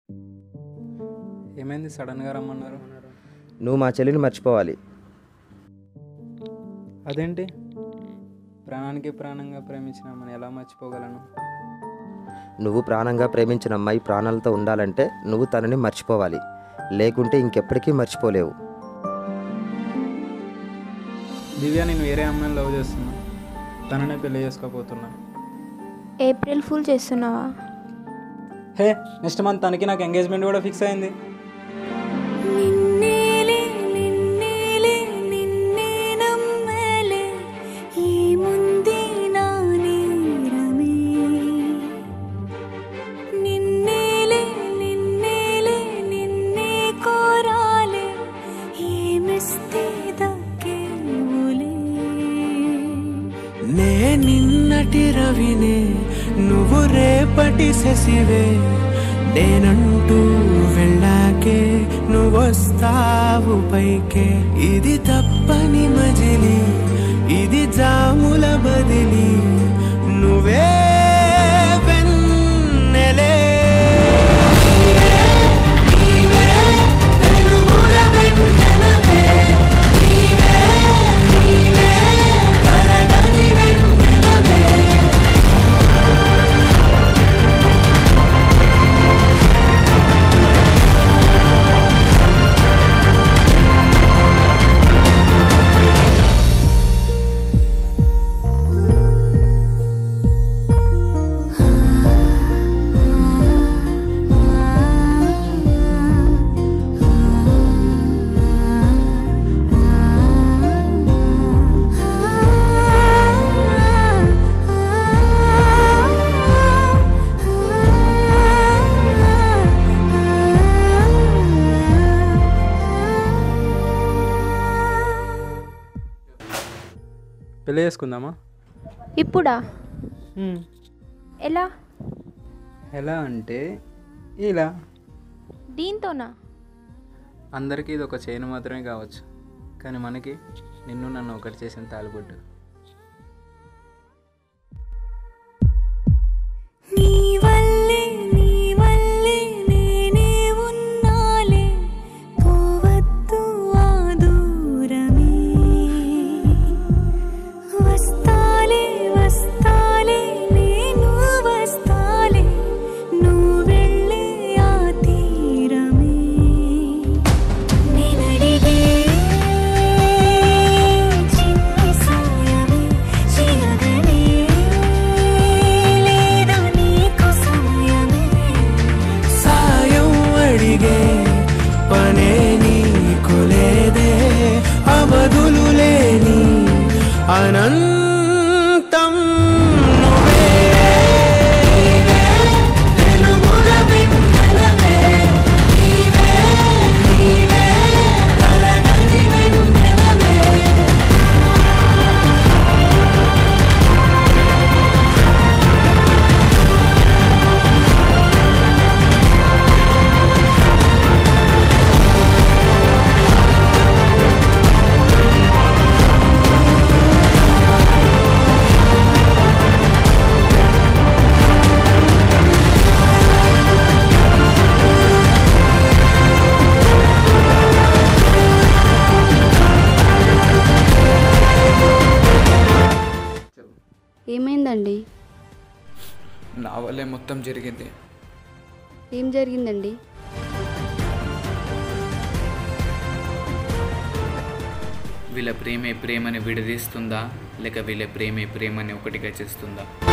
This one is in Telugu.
ఏమైంది సడన్గా రమ్మన్నారు నువ్వు మా చెల్లిని మర్చిపోవాలి అదేంటి ప్రాణానికి ప్రాణంగా ప్రేమించిన మనం ఎలా మర్చిపోగలను నువ్వు ప్రాణంగా ప్రేమించిన అమ్మాయి ప్రాణాలతో ఉండాలంటే నువ్వు తనని మర్చిపోవాలి లేకుంటే ఇంకెప్పటికీ మర్చిపోలేవు దివ్య నేను వేరే అమ్మాయిని లవ్ చేస్తున్నా తననే పెళ్లి చేసుకోపోతున్నా ఏప్రిల్ ఫుల్ చేస్తున్నావా హే నెక్స్ట్ మంత్ తనకి నాకు ఎంగేజ్మెంట్ కూడా ఫిక్స్ అయింది నిన్నేలే నిన్నేలే నిన్నే నమ్మలే ఏముంది నా నేరమే నిన్నేలే నిన్నేలే నిన్నే కోరాలే ఏమిస్తే దక్కేవులే నే నిన్నటి రవినే నువ్వు రేపటి శశివే నేనంటూ వెళ్ళాకే నువ్వొస్తావు పైకే ఇది తప్పని మజిలి ఇది జాముల బదిలి నువ్వే వెన్నెలే నీవే వెలుగుల వెన్నెలవే నీవే నీవే కరగని వెన్నెలవే పెళ్లి చేసుకుందామా ఇప్పుడా హ్మ్. ఎలా ఎలా అంటే ఇలా దీంతోనా అందరికీ ఇది ఒక చైన్ మాత్రమే కావచ్చు కానీ మనకి నిన్ను నన్ను ఒకటి చేసిన తాలిబొట్టు నీ వల్లే నీ వల్లే నేనే ఉన్నాలే పోవద్దు ఆ దూరమే వస్తాలే వస్తాలే నేను వస్తాలే నువ్వు వెళ్ళే ఆ తీరమే నేనడిగే చిన్ని సాయమే చేయగనే లేదా నీకు సమయమే సాయం అడిగే పనే నీకు లేదే అవధులు లేని అనంతం నువ్వే వెలుగుల వెన్నెలవే నీవే నీవే కలగని వెన్నెలవే ఏమైందండి నా వల్లే మొత్తం జరిగింది ఏం జరిగిందండి వీళ్ళ ప్రేమే ప్రేమని విడదీస్తుందా లేక వీళ్ళ ప్రేమే ప్రేమని ఒకటిగా చేస్తుందా